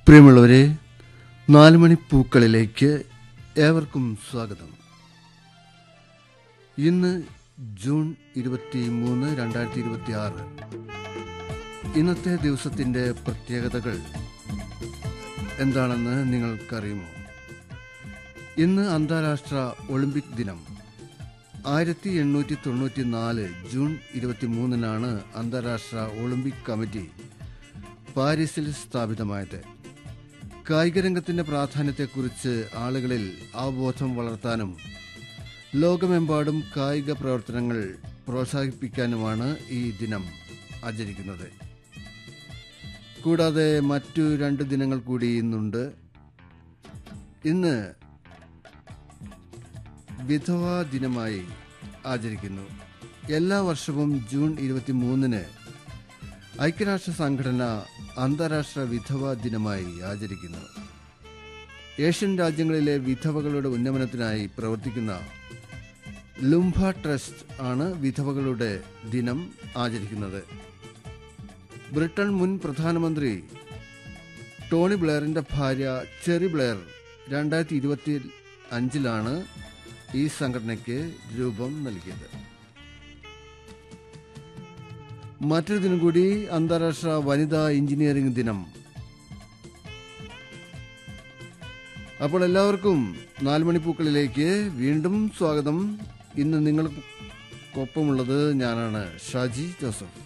പ്രിയമുള്ളവരെ നാല് മണി പൂക്കളിലേക്ക് ഏവർക്കും സ്വാഗതം ഇന്ന് ജൂൺ ഇരുപത്തി മൂന്ന് രണ്ടായിരത്തി ഇരുപത്തി ആറ് ഇന്നത്തെ ദിവസത്തിന്റെ പ്രത്യേകതകൾ എന്താണെന്ന് നിങ്ങൾക്കറിയുമോ ഇന്ന് അന്താരാഷ്ട്ര ഒളിമ്പിക് ദിനം ആയിരത്തി എണ്ണൂറ്റി തൊണ്ണൂറ്റി നാല് ജൂൺ ഇരുപത്തി മൂന്നിനാണ് അന്താരാഷ്ട്ര ഒളിമ്പിക് കമ്മിറ്റി പാരീസിൽ സ്ഥാപിതമായത് കായികരംഗത്തിന്റെ പ്രാധാന്യത്തെക്കുറിച്ച് ആളുകളിൽ അവബോധം വളർത്താനും ലോകമെമ്പാടും കായിക പ്രവർത്തനങ്ങൾ പ്രോത്സാഹിപ്പിക്കാനുമാണ് ഈ ദിനം ആചരിക്കുന്നത് കൂടാതെ മറ്റു രണ്ട് ദിനങ്ങൾ കൂടി ഇന്നുണ്ട് ഇന്ന് വിധവാ ദിനമായി ആചരിക്കുന്നു എല്ലാ വർഷവും ജൂൺ ഇരുപത്തി മൂന്നിന് ഐക്യരാഷ്ട്ര സംഘടന അന്താരാഷ്ട്ര വിധവ ദിനമായി ആചരിക്കുന്നു ഏഷ്യൻ രാജ്യങ്ങളിലെ വിധവകളുടെ ഉന്നമനത്തിനായി പ്രവർത്തിക്കുന്ന ലുംബ ട്രസ്റ്റ് ആണ് വിധവകളുടെ ദിനം ആചരിക്കുന്നത് ബ്രിട്ടൻ മുൻ പ്രധാനമന്ത്രി ടോണി ബ്ലെയറിന്റെ ഭാര്യ ചെറി ബ്ലെയർ രണ്ടായിരത്തി ഇരുപത്തി അഞ്ചിലാണ് ഈ സംഘടനയ്ക്ക് രൂപം നൽകിയത് മറ്റൊരു ദിനം കൂടി അന്താരാഷ്ട്ര വനിതാ എഞ്ചിനീയറിംഗ് ദിനം അപ്പോൾ എല്ലാവർക്കും നാലുമണിപ്പൂക്കളിലേക്ക് വീണ്ടും സ്വാഗതം ഇന്ന് നിങ്ങൾക്കൊപ്പമുള്ളത് ഞാനാണ് ഷാജി ജോസഫ്